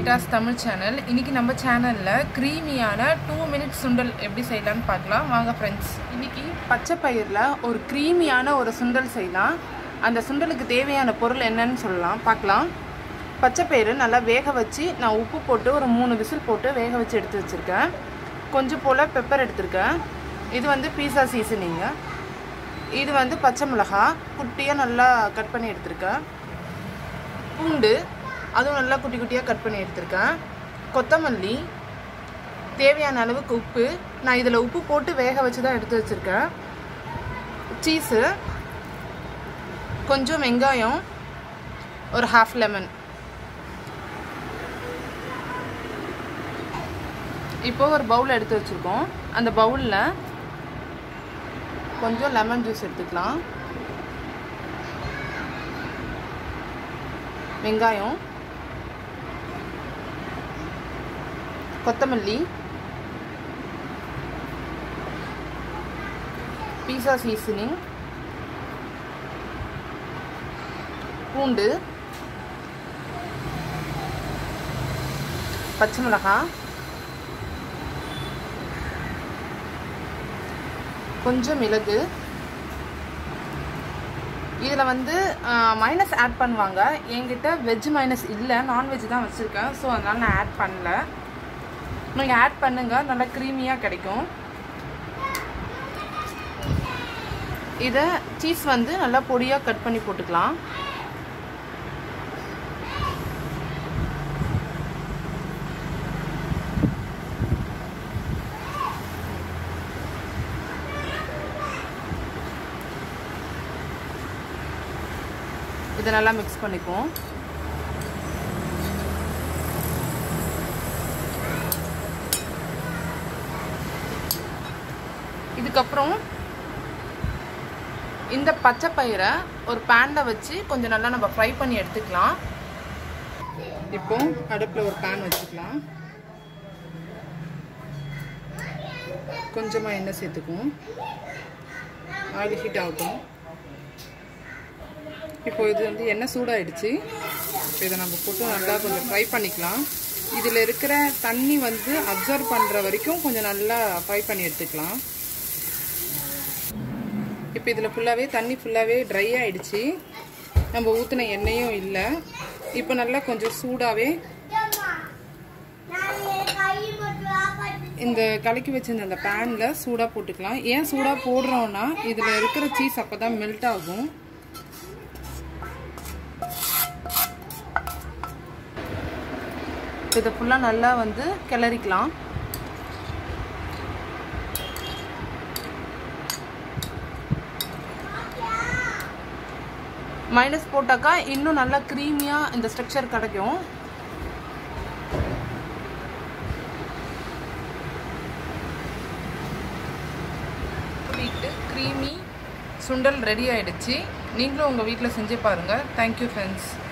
Rita's Tamil channel இன்னைக்கு நம்ம சேனலில் க்ரீமியான டூ மினிட்ஸ் சுண்டல் எப்படி செய்யலாம்னு பார்க்கலாம் வாங்க ஃப்ரெண்ட்ஸ் இன்னைக்கு பச்சை பயிரில் ஒரு க்ரீமியான ஒரு சுண்டல் செய்யலாம் அந்த சுண்டலுக்கு தேவையான பொருள் என்னன்னு சொல்லலாம் பார்க்கலாம் பச்சை பயிறு நல்லா வேக வச்சு நான் உப்பு போட்டு ஒரு மூணு விசில் போட்டு வேக வச்சு எடுத்து வச்சுருக்கேன் கொஞ்சம் போல் பெப்பர் எடுத்திருக்கேன் இது வந்து பீஸா சீசனிங்க இது வந்து பச்சை மிளகா குட்டியாக நல்லா கட் பண்ணி எடுத்திருக்கேன் பூண்டு அதுவும் நல்லா குட்டி குட்டியாக கட் பண்ணி எடுத்திருக்கேன் கொத்தமல்லி தேவையான அளவுக்கு உப்பு நான் இதில் உப்பு போட்டு வேக வச்சு தான் எடுத்து வச்சுருக்கேன் சீஸு கொஞ்சம் வெங்காயம் ஒரு ஹாஃப் லெமன் இப்போ ஒரு பவுல் எடுத்து வச்சுருக்கோம் அந்த பவுலில் கொஞ்சம் லெமன் ஜூஸ் எடுத்துக்கலாம் வெங்காயம் கொத்தமல்லி பீஸா சீசனிங் பூண்டு பச்சை மிளகாய் கொஞ்சம் மிளகு இதில் வந்து மைனஸ் ஆட் பண்ணுவாங்க என்கிட்ட வெஜ் மைனஸ் இல்லை நான்வெஜ் தான் வச்சுருக்கேன் ஸோ அதனால் நான் ஆட் பண்ணல நீங்கள் ஆட் பண்ணுங்கள் நல்லா க்ரீமியாக கிடைக்கும் இதை சீஸ் வந்து நல்லா பொடியாக கட் பண்ணி போட்டுக்கலாம் இதை நல்லா மிக்ஸ் பண்ணிக்குவோம் இதுக்கப்புறம் இந்த பச்சை பயிரை ஒரு பேனில் வச்சு கொஞ்சம் நல்லா நம்ம ஃப்ரை பண்ணி எடுத்துக்கலாம் இப்போ அடுப்பில் ஒரு பேன் வச்சுக்கலாம் கொஞ்சமாக எண்ணெய் சேர்த்துக்குவோம் ஆயில் ஹீட் ஆகட்டும் இப்போ இது வந்து எண்ணெய் சூடாயிடுச்சு இப்போ இதை நம்ம போட்டு நல்லா கொஞ்சம் ஃப்ரை பண்ணிக்கலாம் இதில் இருக்கிற தண்ணி வந்து அப்சர்வ் பண்ணுற வரைக்கும் கொஞ்சம் நல்லா ஃப்ரை பண்ணி எடுத்துக்கலாம் இப்போ இதில் ஃபுல்லாகவே தண்ணி ஃபுல்லாகவே ட்ரை ஆகிடுச்சு நம்ம ஊற்றின எண்ணெயும் இல்லை இப்போ நல்லா கொஞ்சம் சூடாகவே இந்த கலக்கி வச்சிருந்த அந்த பேனில் சூடாக போட்டுக்கலாம் ஏன் சூடாக போடுறோன்னா இதில் இருக்கிற சீஸ் அப்போ தான் மெல்ட் ஆகும் இதை ஃபுல்லாக நல்லா வந்து கிளறிக்கலாம் மைனஸ் போட்டாக்கா இன்னும் நல்லா க்ரீமியாக இந்த ஸ்ட்ரக்சர் கிடைக்கும் வீட்டு க்ரீமி சுண்டல் ரெடி ஆயிடுச்சு நீங்களும் உங்கள் வீட்டில் செஞ்சு பாருங்கள் தேங்க்யூ ஃப்ரெண்ட்ஸ்